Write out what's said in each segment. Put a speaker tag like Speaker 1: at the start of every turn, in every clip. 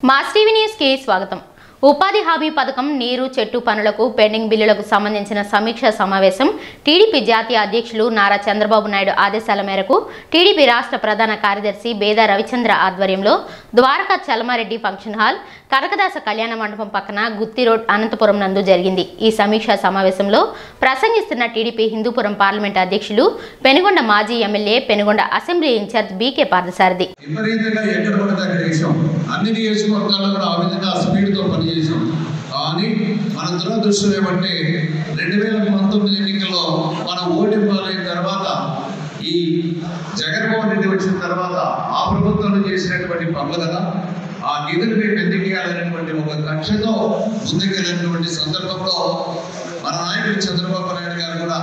Speaker 1: mass TV news కి స్వాగతం ఉపాధి హామీ పథకం నీరు చెట్టు పనులకు పెండింగ్ బిల్లులకు సంబంధించిన సమీక్షా సమావేశం టీడీపీ జాతీయ అధ్యక్షులు నారా చంద్రబాబు నాయుడు ఆదేశాల మేరకు టీడీపీ రాష్ట్ర ప్రధాన కార్యదర్శి బేదా రవిచంద్ర ఆధ్వర్యంలో ద్వారకా చలమారెడ్డి ఫంక్షన్ హాల్ కనకదాస కళ్యాణ మండపం పక్కన గుత్తి రోడ్ అనంతపురం నందు జరిగింది ఈ సమీక్షా సమావేశంలో ప్రసంగిస్తున్న టీడీపీ హిందూపురం పార్లమెంట్ అధ్యక్షులు పెనుగొండ మాజీ MLA Penugonda assembly incharge BK Parthasarathi
Speaker 2: విపరీతంగా ఎక్కడ పడితే అక్కడ వేసాం అన్ని నియోజకవర్గాల్లో కూడా ఆ విధంగా స్పీడ్తో పనిచేసాం కానీ మన దురదృష్టం ఏమంటే రెండు వేల పంతొమ్మిది ఎన్నికల్లో మనం ఓటింపాలైన తర్వాత ఈ జగన్మోహన్ రెడ్డి వచ్చిన తర్వాత ఆ ప్రభుత్వంలో చేసినటువంటి పనులు కదా ఆ నిధులు మేము ఎందుకు ఇవ్వాలనేటువంటి ఒక కక్షతో ముందుకెళ్ళినటువంటి సందర్భంలో మన నాయకుడు చంద్రబాబు నాయుడు గారు కూడా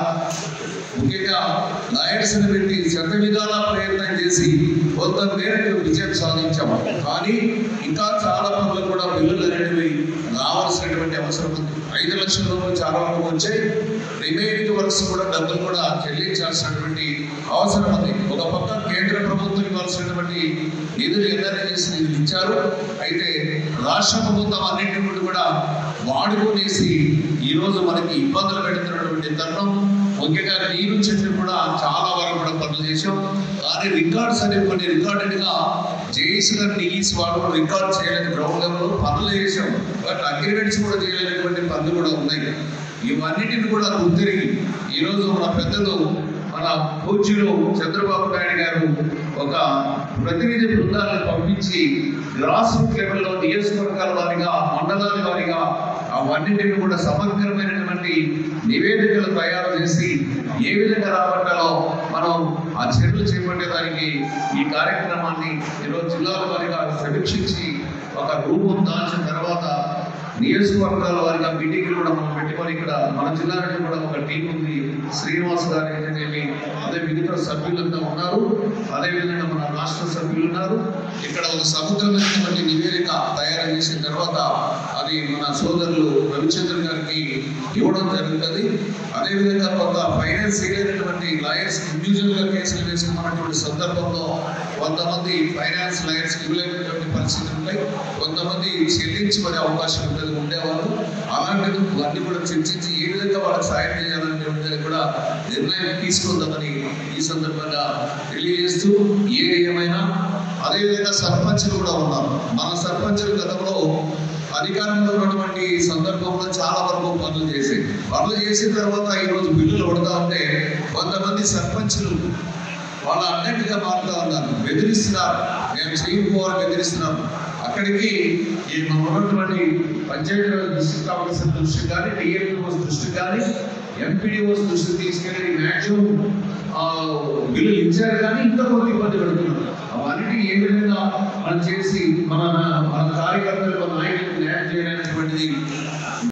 Speaker 2: ముఖ్యంగా లాయర్స్ని పెట్టి శత విధాల ప్రయత్నం చేసి కొంత మేరకు విజయం సాధించాము కానీ ఇంకా చాలా పనులు కూడా బిల్లులు అనేటివి రావాల్సినటువంటి అవసరం ఉంది ఐదు లక్షల రూపాయలు చాలా వరకు వచ్చాయి రిమైనింగ్ వర్క్స్ కూడా డబ్బులు కూడా చెల్లించాల్సినటువంటి అవసరం ఉంది ఒక పక్క కేంద్ర ప్రభుత్వం ఇవ్వాల్సినటువంటి నిధులు ఎన్ఆర్ఎస్ నిధులు ఇచ్చారు అయితే రాష్ట్ర ప్రభుత్వం అన్నింటి కూడా వాడుకునేసి ఈరోజు మనకి ఇబ్బందులు పెడుతున్నటువంటి తరుణం ముఖ్యంగా నీరు చెట్లు కూడా చాలా వరకు కూడా పనులు చేసాం కానీ రికార్డ్స్ అనేవి కొన్ని రికార్డెడ్గా జేఈసీ డిఈస్ వాళ్ళు కూడా రికార్డ్ చేయలేని గ్రౌండ్ లెవెల్ పనులు చేసాం బట్ అగ్రిమెంట్స్ కూడా చేయలేనటువంటి పనులు కూడా ఉన్నాయి ఇవన్నిటిని కూడా గుర్తిరిగి ఈరోజు మన పెద్దలు మన పూజ్యులు చంద్రబాబు నాయుడు గారు ఒక ప్రతినిధి బృందాలను పంపించి గ్రాస్ రూట్ లెవెల్లో నియోజకవర్గాల వారిగా మండలాల వారిగా అవన్నింటిని కూడా సమగ్రమైనటువంటి నివేదికలు తయారు చేసి ఏ విధంగా రాబట్టాలో మనం ఆ చర్యలు చేపట్టేదానికి ఈ కార్యక్రమాన్ని ఈరోజు జిల్లాల వారిగా సమీక్షించి ఒక రూపం దాల్చిన తర్వాత నియోజకవర్గాల వారిగా మీటింగ్లు కూడా మనం పెట్టుకొని ఇక్కడ మన జిల్లా నుంచి కూడా ఒక టీం ఉంది శ్రీనివాస్ గారు అయితేనేమి అదే మిగతా సభ్యులంతా ఉన్నారు అదేవిధంగా మన రాష్ట్ర సభ్యులు ఉన్నారు ఇక్కడ ఒక సముద్రమైనటువంటి నివేదిక తయారు చేసిన తర్వాత అది మన సోదరులు రవిచంద్ర గారికి ఇవ్వడం జరుగుతుంది అదేవిధంగా కొంత ఫైనాన్స్ చేయలేనటువంటి లాయర్స్ ఇండివిజువల్గా కేసులు వేసుకున్నటువంటి సందర్భంలో కొంతమంది ఫైనాన్స్ లాయర్స్ ఇవ్వలేనటువంటి పరిస్థితులు ఉంటాయి కొంతమంది చెల్లించుకునే అవకాశం ఉంటుంది ఉండేవాళ్ళు అలాంటిది అన్ని కూడా చర్చించి ఏ విధంగా వాళ్ళకి సాయం చేయాలనేది కూడా నిర్ణయం తీసుకుందామని ఈ సందర్భంగా తెలియజేస్తూ ఏది ఏమైనా అదేవిధంగా సర్పంచులు కూడా ఉన్నారు మన సర్పంచులు గతంలో అధికారంలో ఉన్నటువంటి సందర్భంలో చాలా వరకు పనులు చేసాయి పనులు చేసిన తర్వాత ఈరోజు బిల్లులు పడతా ఉంటే కొంతమంది సర్పంచులు వాళ్ళ అన్నట్టుగా మారుతా ఉన్నారు బెదిరిస్తున్నారు మేము చేయకపోవాలని బెదిరిస్తున్నారు అక్కడికి ఈ మన ఉన్నటువంటి పంచాయతీ డిస్ట్రిక్ట్ ఆఫీసర్ దృష్టి కానీ డిఎంఓస్ దృష్టి కానీ ఎంపీడీఓస్ దృష్టి తీసుకెళ్ళి మ్యాక్సిమం బిల్లులు ఇచ్చారు కానీ ఇంకా కొంత ఇబ్బంది పెడుతున్నారు అవన్నిటి ఏ విధంగా మనం చేసి మన మన కార్యకర్తలు మన నాయకులకు న్యాయం చేయడానికి